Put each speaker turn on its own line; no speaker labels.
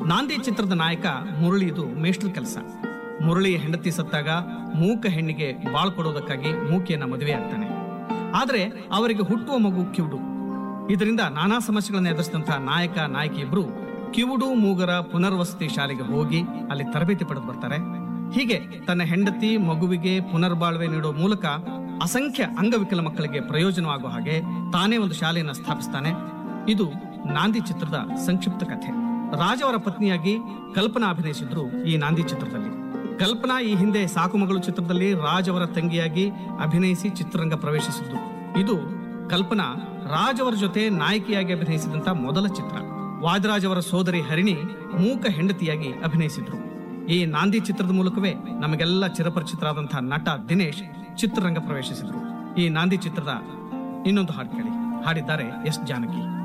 ನಾಂದಿ ಚಿತ್ರದ ನಾಯಕ ಮುರಳಿದು ಮೇಷ್ಟ್ರ ಕೆಲಸ ಮುರಳಿ ಹೆಂಡತಿ ಸತ್ತಾಗ ಮೂಕ ಹೆಣ್ಣಿಗೆ ಬಾಳ್ ಕೊಡೋದಕ್ಕಾಗಿ ಮೂಕಿಯನ್ನ ಮದುವೆ ಆಗ್ತಾನೆ ಆದ್ರೆ ಅವರಿಗೆ ಹುಟ್ಟುವ ಮಗು ಕಿವುಡು ಇದರಿಂದ ನಾನಾ ಸಮಸ್ಯೆಗಳನ್ನು ಎದುರಿಸಿದಂತಹ ನಾಯಕ ನಾಯಕಿ ಇಬ್ರು ಕಿವುಡು ಮೂಗರ ಪುನರ್ವಸತಿ ಶಾಲೆಗೆ ಹೋಗಿ ಅಲ್ಲಿ ತರಬೇತಿ ಪಡೆದು ಬರ್ತಾರೆ ಹೀಗೆ ತನ್ನ ಹೆಂಡತಿ ಮಗುವಿಗೆ ಪುನರ್ಬಾಳ್ವೆ ನೀಡೋ ಮೂಲಕ ಅಸಂಖ್ಯ ಅಂಗವಿಕಲ ಮಕ್ಕಳಿಗೆ ಪ್ರಯೋಜನವಾಗುವ ಹಾಗೆ ತಾನೇ ಒಂದು ಶಾಲೆಯನ್ನು ಸ್ಥಾಪಿಸ್ತಾನೆ ಇದು ನಾಂದಿ ಚಿತ್ರದ ಸಂಕ್ಷಿಪ್ತ ಕಥೆ ರಾಜ್ ಅವರ ಪತ್ನಿಯಾಗಿ ಕಲ್ಪನಾ ಅಭಿನಯಿಸಿದ್ರು ಈ ನಾಂದಿ ಚಿತ್ರದಲ್ಲಿ ಕಲ್ಪನಾ ಈ ಹಿಂದೆ ಸಾಕು ಮಗಳು ಚಿತ್ರದಲ್ಲಿ ರಾಜ್ ಅವರ ತಂಗಿಯಾಗಿ ಅಭಿನಯಿಸಿ ಚಿತ್ರರಂಗ ಪ್ರವೇಶಿಸಿದ್ರು ಇದು ಕಲ್ಪನಾ ರಾಜ್ ಅವರ ಜೊತೆ ನಾಯಕಿಯಾಗಿ ಅಭಿನಯಿಸಿದಂತ ಮೊದಲ ಚಿತ್ರ ವಾದರಾಜ್ ಅವರ ಸೋದರಿ ಹರಿಣಿ ಮೂಕ ಹೆಂಡತಿಯಾಗಿ ಅಭಿನಯಿಸಿದ್ರು ಈ ನಾಂದಿ ಚಿತ್ರದ ಮೂಲಕವೇ ನಮಗೆಲ್ಲ ಚಿರಪರಿಚಿತರಾದಂತಹ ನಟ ದಿನೇಶ್ ಚಿತ್ರರಂಗ ಪ್ರವೇಶಿಸಿದ್ರು ಈ ನಾಂದಿ ಚಿತ್ರದ ಇನ್ನೊಂದು ಹಾಡು ಕೇಳಿ ಹಾಡಿದ್ದಾರೆ ಎಸ್ ಜಾನಕಿ